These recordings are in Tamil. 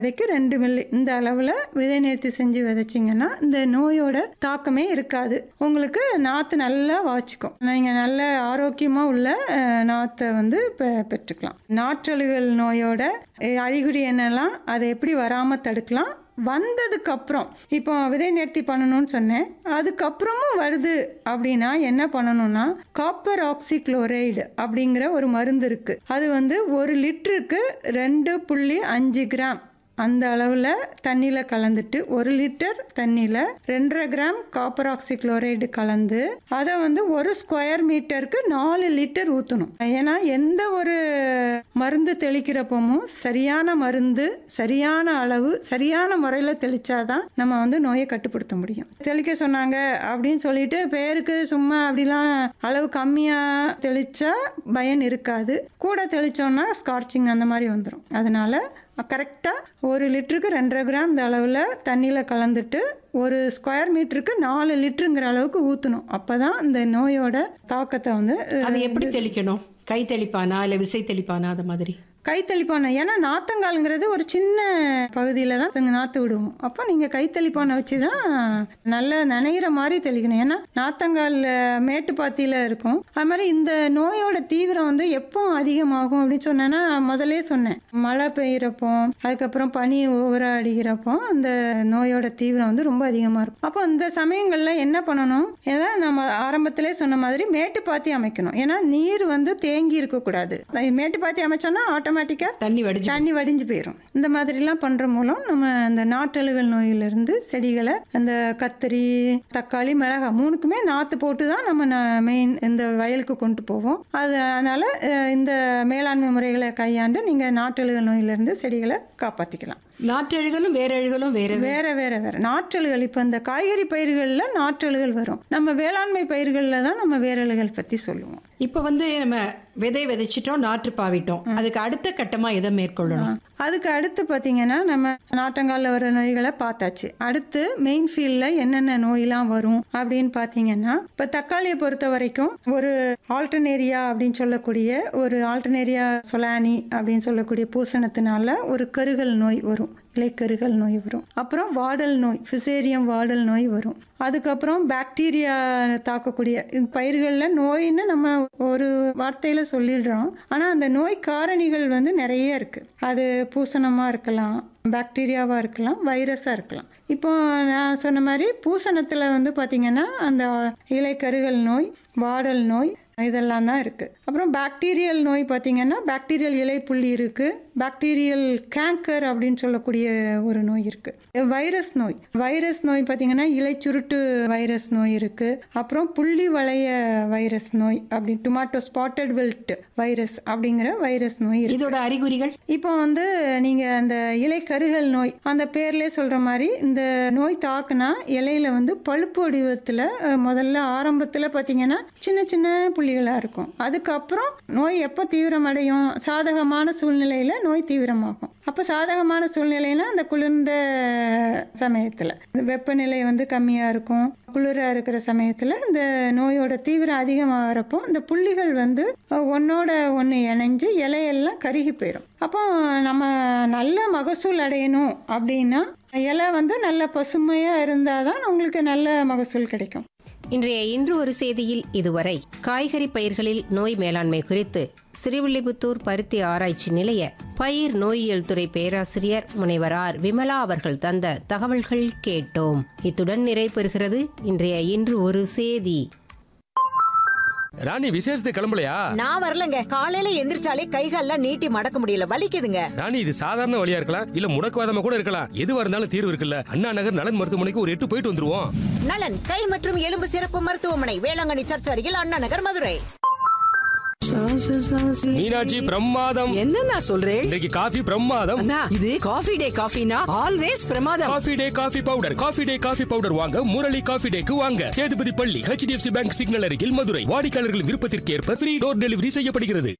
விதைக்கு ரெண்டு மில்லி இந்த அளவில் விதை நேர்த்தி செஞ்சு விதைச்சிங்கன்னா இந்த நோயோட தாக்கமே இருக்காது உங்களுக்கு நாற்று நல்லா வாய்ச்சிக்கும் நீங்கள் நல்ல ஆரோக்கியமாக உள்ள அஹ், நாற்றை வந்து பெ- பெற்றுக்கலாம் நாற்றழுகல் நோயோட அஹ், அறிகுறி என்னெல்லாம் அதை எப்படி வராமல் தடுக்கலாம் வந்ததுக்கு அப்புறம் இப்போ விதை நேர்த்தி பண்ணணும்னு சொன்னேன் அதுக்கப்புறமும் வருது அப்படின்னா என்ன பண்ணணும்னா காப்பர் ஆக்சிக்ளோரைடு அப்படிங்கிற ஒரு மருந்து இருக்கு அது வந்து ஒரு லிட்டருக்கு ரெண்டு புள்ளி அஞ்சு கிராம் அந்த அளவில் தண்ணியில் கலந்துட்டு ஒரு லிட்டர் தண்ணியில் ரெண்டரை கிராம் காப்பர் ஆக்சிக்ளோரைடு கலந்து அதை வந்து ஒரு ஸ்கொயர் மீட்டருக்கு நாலு லிட்டர் ஊற்றணும் ஏன்னா எந்த ஒரு மருந்து தெளிக்கிறப்பமும் சரியான மருந்து சரியான அளவு சரியான முறையில் தெளிச்சாதான் நம்ம வந்து நோயை கட்டுப்படுத்த முடியும் தெளிக்க சொன்னாங்க அப்படின்னு சொல்லிட்டு பேருக்கு சும்மா அப்படிலாம் அளவு கம்மியாக தெளிச்சா பயன் இருக்காது கூட தெளிச்சோம்னா ஸ்கார்ச்சிங் அந்த மாதிரி வந்துடும் அதனால கரெக்டாக ஒரு லிட்டருக்கு ரெண்டரை கிராம் இந்த அளவில் தண்ணியில் கலந்துட்டு ஒரு ஸ்கொயர் மீட்டருக்கு நாலு லிட்டருங்கிற அளவுக்கு ஊற்றணும் அப்போ தான் இந்த நோயோட தாக்கத்தை வந்து அது எப்படி தெளிக்கணும் கை தெளிப்பானா இல்ல விசை தெளிப்பானா அது மாதிரி கை தெளிப்பானை ஏன்னா நாத்தங்கால்ங்கிறது ஒரு சின்ன பகுதியில் தான் நாங்க நாற்று விடுவோம் அப்போ நீங்கள் கை தெளிப்பானை வச்சு தான் நல்லா நனைகிற மாதிரி தெளிக்கணும் ஏன்னா நாத்தங்கால் மேட்டுப்பாத்தியில் இருக்கும் அது மாதிரி இந்த நோயோட தீவிரம் வந்து எப்போ அதிகமாகும் அப்படின்னு சொன்னேன்னா முதலே சொன்னேன் மழை பெய்கிறப்போ அதுக்கப்புறம் பனி ஓவராக அடிக்கிறப்போ அந்த நோயோட தீவிரம் வந்து ரொம்ப அதிகமாக இருக்கும் அப்போ இந்த சமயங்களில் என்ன பண்ணணும் ஏன்னா நம்ம ஆரம்பத்திலே சொன்ன மாதிரி மேட்டுப்பாத்தி அமைக்கணும் ஏன்னா நீர் வந்து தேங்கி இருக்கக்கூடாது மேட்டுப்பாத்தி அமைச்சோன்னா ஆட்டோமேட்டிக்காக தண்ணி வடிச்சு தண்ணி வடிஞ்சு போயிடும் இந்த மாதிரிலாம் பண்ணுற மூலம் நம்ம அந்த நாட்டழுகல் நோயிலிருந்து செடிகளை அந்த கத்திரி தக்காளி மிளகாய் மூணுக்குமே நாற்று போட்டு தான் நம்ம மெயின் இந்த வயலுக்கு கொண்டு போவோம் அது அதனால் இந்த மேலாண்மை முறைகளை கையாண்டு நீங்கள் நாட்டழுகல் நோயிலிருந்து செடிகளை காப்பாற்றிக்கலாம் நாற்றழுகலும் வேரழுகலும் வேற வேற. வேற வேற வேற நாற்றல்கள் இப்போ இந்த காய்கறி பயிர்களில் நாற்றல்கள் வரும் நம்ம வேளாண்மை பயிர்களில் தான் நம்ம வேரல்கள் பற்றி சொல்லுவோம் இப்ப வந்து நம்ம விதை விதைச்சிட்டோம் நாற்று பாவிட்டோம் அதுக்கு அடுத்த கட்டமா எதை மேற்கொள்ளணும் அதுக்கு அடுத்து பார்த்தீங்கன்னா நம்ம நாட்டங்காலில் வர நோய்களை பார்த்தாச்சு அடுத்து மெயின் ஃபீல்டில் என்னென்ன நோயெல்லாம் வரும் அப்படின்னு பார்த்தீங்கன்னா இப்போ தக்காளியை பொறுத்த வரைக்கும் ஒரு ஆல்டர்னேரியா அப்படின்னு சொல்லக்கூடிய ஒரு ஆல்டர்னேரியா சொலானி அப்படின்னு சொல்லக்கூடிய பூசணத்தினால ஒரு கருகல் நோய் வரும் இலைக்கருகல் நோய் வரும் அப்புறம் வாடல் நோய் ஃபிசேரியம் வாடல் நோய் வரும் அதுக்கப்புறம் பாக்டீரியா தாக்கக்கூடிய இது பயிர்களில் நோயின்னு நம்ம ஒரு வார்த்தையில் சொல்லிடுறோம் ஆனால் அந்த நோய் காரணிகள் வந்து நிறைய இருக்குது அது பூசணமாக இருக்கலாம் பாக்டீரியாவாக இருக்கலாம் வைரஸாக இருக்கலாம் இப்போ நான் சொன்ன மாதிரி பூசணத்தில் வந்து பார்த்திங்கன்னா அந்த இலைக்கருகல் நோய் வாடல் நோய் இதெல்லாம் தான் இருக்குது அப்புறம் பாக்டீரியல் நோய் பார்த்திங்கன்னா பாக்டீரியல் இலைப்புள்ளி இருக்குது பாக்டீரியல் கேங்கர் அப்படின்னு சொல்லக்கூடிய ஒரு நோய் இருக்குது வைரஸ் நோய் வைரஸ் நோய் பார்த்திங்கன்னா இலைச்சுருட்டு வைரஸ் நோய் இருக்குது அப்புறம் புள்ளி வளைய வைரஸ் நோய் அப்படி டொமாட்டோ ஸ்பாட்டட் வெல்ட் வைரஸ் அப்படிங்கிற வைரஸ் நோய் இருக்கு இதோட அறிகுறிகள் இப்போ வந்து நீங்கள் அந்த இலை கருகல் நோய் அந்த பேர்லேயே சொல்கிற மாதிரி இந்த நோய் தாக்குனா இலையில வந்து பழுப்பு வடிவத்தில் அஹ், முதல்ல ஆரம்பத்தில் பார்த்தீங்கன்னா சின்ன சின்ன புள்ளிகளாக இருக்கும் அதுக்கப்புறம் நோய் எப்போ தீவிரமடையும் சாதகமான சூழ்நிலையில் நோய் தீவிரமாகும் அப்போ சாதகமான சூழ்நிலைனா அந்த குளிர்ந்த சமயத்தில் வெப்பநிலை வந்து கம்மியாக இருக்கும் குளிராக இருக்கிற சமயத்தில் இந்த நோயோட தீவிரம் அதிகமாகிறப்போ இந்த புள்ளிகள் வந்து ஒன்னோட ஒன்று இணைஞ்சு இலையெல்லாம் கருகி போயிடும் அப்போ நம்ம நல்ல மகசூல் அடையணும் அப்படின்னா இலை வந்து நல்ல பசுமையாக இருந்தால் தான் உங்களுக்கு நல்ல மகசூல் கிடைக்கும் இன்றைய இன்று ஒரு செய்தியில் இதுவரை காய்கறி பயிர்களில் நோய் மேலாண்மை குறித்து ஸ்ரீவில்லிபுத்தூர் பருத்தி ஆராய்ச்சி நிலைய பயிர் நோயியல் துறை பேராசிரியர் முனைவர் ஆர் விமலா அவர்கள் தந்த தகவல்கள் கேட்டோம் இத்துடன் நிறைவு இன்றைய இன்று ஒரு செய்தி ராணி விசேஷத்துக்கு கிளம்பலையா நான் வரலங்க காலையில எந்திரிச்சாலே கைகால்லாம் நீட்டி மடக்க முடியல வலிக்குதுங்க ராணி இது சாதாரண வழியா இருக்கலாம் இல்ல முடக்குவாதமா கூட இருக்கலாம் எதுவா இருந்தாலும் தீர்வு இருக்குல்ல அண்ணா நகர் நலன் மருத்துவமனைக்கு ஒரு எட்டு போயிட்டு வந்துருவோம் நலன் கை மற்றும் எலும்பு சிறப்பு மருத்துவமனை வேளாங்கண்ணி சர்ச் அருகில் அண்ணா நகர் மதுரை மீனாட்சி பிரமாதம் என்ன நான் சொல்றேன் இன்றைக்கு காஃபி பிரமாதம் அண்ணா இது காஃபி டே காஃபினா ஆல்வேஸ் பிரமாதம் Coffee Day coffee powder Coffee Day coffee powder வாங்க முரளி காஃபி டேக்கு வாங்க சேதுபதி பள்ளி ஹெச்டிஎஃப்சி பேங்க் சிக்னல் அருகில் மதுரை வாடிக்கையாளர்கள் விருப்பத்திற்கு ஏற்ப ஃப்ரீ டோர் டெலிவரி செய்யப்படுகிறது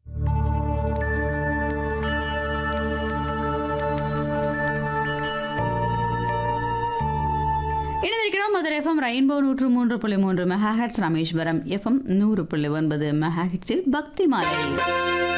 இணைந்திருக்கிறோம் மதுரை எஃப்எம் ரெயின்போ நூற்று மூன்று புள்ளி மூன்று மெகா ராமேஸ்வரம் எஃப்எம் நூறு புள்ளி ஒன்பது மெகா பக்தி மாலை